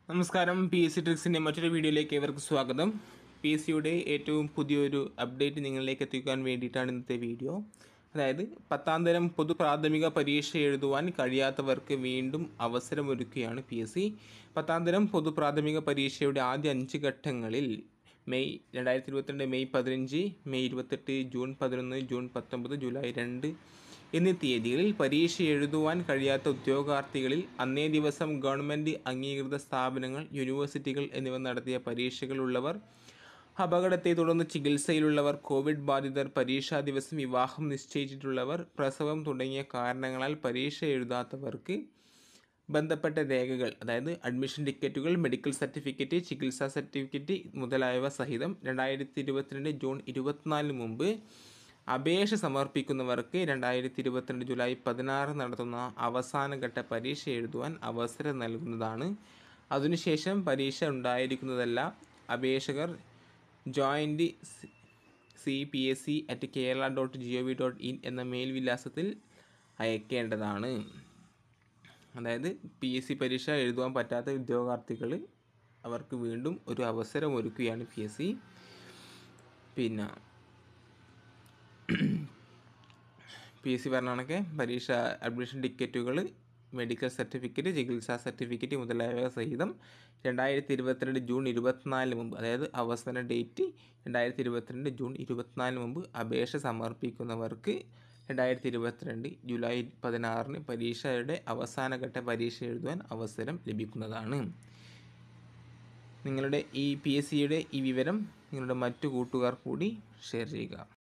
നമസ്കാരം P S C ട്രിക്സിൻ്റെ മറ്റൊരു വീഡിയോയിലേക്ക് ഏവർക്ക് സ്വാഗതം പി എസ് സിയുടെ ഏറ്റവും പുതിയൊരു അപ്ഡേറ്റ് നിങ്ങളിലേക്ക് എത്തിക്കാൻ വേണ്ടിയിട്ടാണ് ഇന്നത്തെ വീഡിയോ അതായത് പത്താം തരം പൊതു പ്രാഥമിക പരീക്ഷ എഴുതുവാൻ കഴിയാത്തവർക്ക് വീണ്ടും അവസരമൊരുക്കുകയാണ് പി എസ് സി പത്താം തരം പൊതു പ്രാഥമിക പരീക്ഷയുടെ ആദ്യ അഞ്ച് ഘട്ടങ്ങളിൽ മെയ് രണ്ടായിരത്തി ഇരുപത്തിരണ്ട് മെയ് പതിനഞ്ച് മെയ് ഇരുപത്തെട്ട് ജൂൺ പതിനൊന്ന് ജൂൺ പത്തൊമ്പത് ജൂലൈ രണ്ട് എന്നീ തീയതികളിൽ പരീക്ഷ എഴുതുവാൻ കഴിയാത്ത ഉദ്യോഗാർത്ഥികളിൽ അന്നേ ദിവസം ഗവൺമെൻറ് അംഗീകൃത സ്ഥാപനങ്ങൾ യൂണിവേഴ്സിറ്റികൾ എന്നിവ നടത്തിയ പരീക്ഷകളുള്ളവർ അപകടത്തെ തുടർന്ന് ചികിത്സയിലുള്ളവർ കോവിഡ് ബാധിതർ പരീക്ഷാ ദിവസം വിവാഹം നിശ്ചയിച്ചിട്ടുള്ളവർ പ്രസവം തുടങ്ങിയ കാരണങ്ങളാൽ പരീക്ഷ എഴുതാത്തവർക്ക് ബന്ധപ്പെട്ട രേഖകൾ അതായത് അഡ്മിഷൻ ടിക്കറ്റുകൾ മെഡിക്കൽ സർട്ടിഫിക്കറ്റ് ചികിത്സാ സർട്ടിഫിക്കറ്റ് മുതലായവ സഹിതം രണ്ടായിരത്തി ഇരുപത്തിരണ്ട് ജൂൺ ഇരുപത്തിനാലിന് മുമ്പ് അപേക്ഷ സമർപ്പിക്കുന്നവർക്ക് രണ്ടായിരത്തി ഇരുപത്തിരണ്ട് ജൂലൈ പതിനാറ് നടത്തുന്ന അവസാനഘട്ട പരീക്ഷ എഴുതുവാൻ അവസരം നൽകുന്നതാണ് അതിനുശേഷം പരീക്ഷ ഉണ്ടായിരിക്കുന്നതല്ല അപേക്ഷകർ joint C P S C at Kerala dot G O V dot in എന്ന മെയിൽ വിലാസത്തിൽ അയക്കേണ്ടതാണ് അതായത് പി എസ് സി പരീക്ഷ എഴുതുവാൻ പറ്റാത്ത ഉദ്യോഗാർത്ഥികൾ അവർക്ക് വീണ്ടും ഒരു അവസരം ഒരുക്കുകയാണ് പി എസ് സി പിന്നെ പി എസ് സി പറഞ്ഞ പരീക്ഷ അഡ്മിഷൻ ടിക്കറ്റുകൾ മെഡിക്കൽ സർട്ടിഫിക്കറ്റ് ചികിത്സാ സർട്ടിഫിക്കറ്റ് മുതലായവ സഹിതം രണ്ടായിരത്തി ഇരുപത്തിരണ്ട് ജൂൺ ഇരുപത്തിനാലിന് മുമ്പ് അതായത് അവസാന ഡേറ്റ് രണ്ടായിരത്തി ഇരുപത്തിരണ്ട് ജൂൺ ഇരുപത്തിനാലിന് മുമ്പ് അപേക്ഷ സമർപ്പിക്കുന്നവർക്ക് രണ്ടായിരത്തി ഇരുപത്തിരണ്ട് ജൂലൈ പതിനാറിന് പരീക്ഷയുടെ അവസാനഘട്ട പരീക്ഷ എഴുതുവാൻ അവസരം ലഭിക്കുന്നതാണ് നിങ്ങളുടെ ഈ പി എസ് സിയുടെ ഈ വിവരം നിങ്ങളുടെ മറ്റു കൂട്ടുകാർ കൂടി ഷെയർ ചെയ്യുക